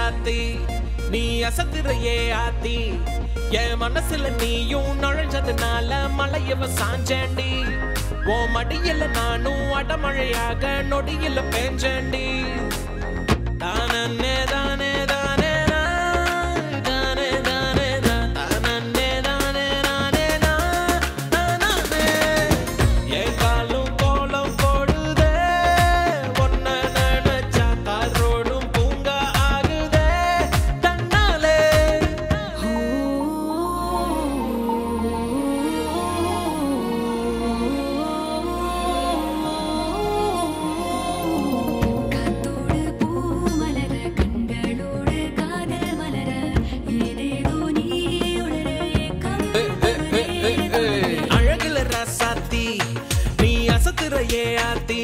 ராசாத்தி நீ அசத்துறையே ஆத்தி என் மனசுல நீயும் நுழைஞ்சதுனால மலையவ சாஞ்சேண்டி ஓ மடியில நானும் அடமழையாக நொடியில பேஞ்சேண்டி தானே தானே தானே தானே தானே தானே தானே தானே தானே என் காலும் கோலம் போடுதே ஒன்ன நினைச்சா காரோடும் பூங்கா ஆகுதே தன்னாலே காத்தோடு பூ மலர கண்களோடு காதல் மலர ஏதேதோ நீ உணர ஏக்கம் தொடுதே அழகுல ராசாத்தி நீ அசத்துறையே ஆத்தி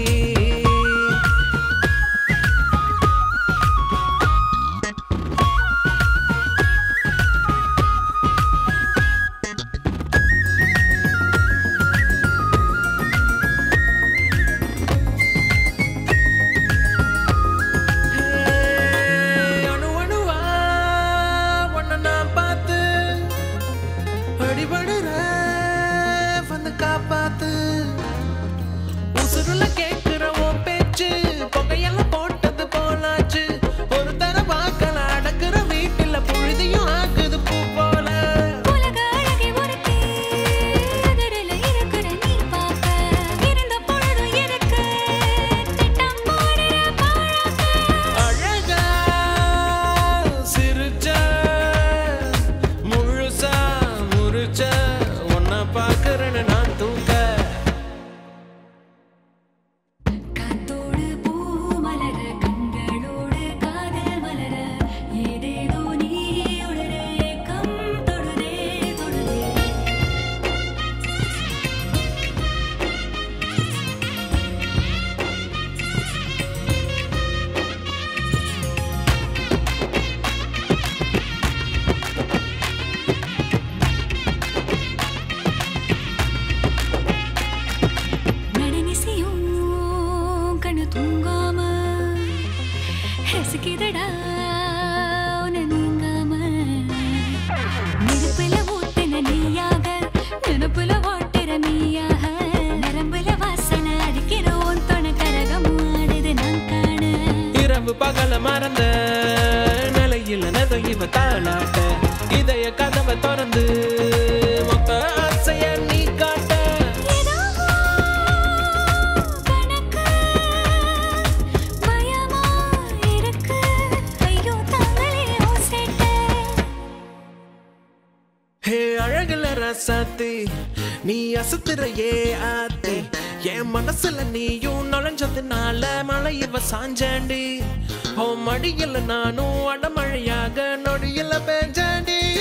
அணு அணுவா உன்னை நான் பார்த்து அடிபடுற வந்து காப்பாத்து உசுருல கேட்கிற உன் பேச்சு புகையெல்லாம் போட்டது போலாச்சு ஒரு தர பார்க்கல அடக்குற வீட்டுல புழுதியும் ஆக்குது பூ போல உலக அழகை ஒருத்தி எதிரில இருக்கிற நீ பார்க்க இருந்த பொழுதும் எனக்கு திட்டம் போடுற பாழாக்க அழகா சிரிச்ச முழுசா முறிச்ச உன்னை பார்க்கறேன்னு நான் தூங்க காத்தோடு பூ மலர கண்களோடு காதல் மலர ஏதேதோ நீ உணர ஏக்கம் தொடுதே தொடுதே நடுநிசையும் கண்ணு தூங்காம ரசிக்குதடா உன்னை நீங்காம நெருப்புல ஊத்துன நீயாக நினப்புல ஓட்டுற நீயாக நரம்புல வாசனை அடிக்கிற உன் தொண கரகம் ஆடுது நான் காண இரவு பகல மறந்த நிலையில நெதையிவ தாளாட்ட இதய கதவை திறந்து மொத்த ஆசைய நீ காட்ட ஏதோ கணக்கு பயமா இருக்கு ஐயோ தாங்களே ஓசேட்ட ஹே அழகுல ரசாத்தி நீ அசத்துறையே ஆத்தி என் மனசுல நீயும் நுழைஞ்சதுனால மழை இவ சாஞ்சாண்டி ஓ மடியில நானும் அடமழையாக நொடியில பேஞ்சாண்டி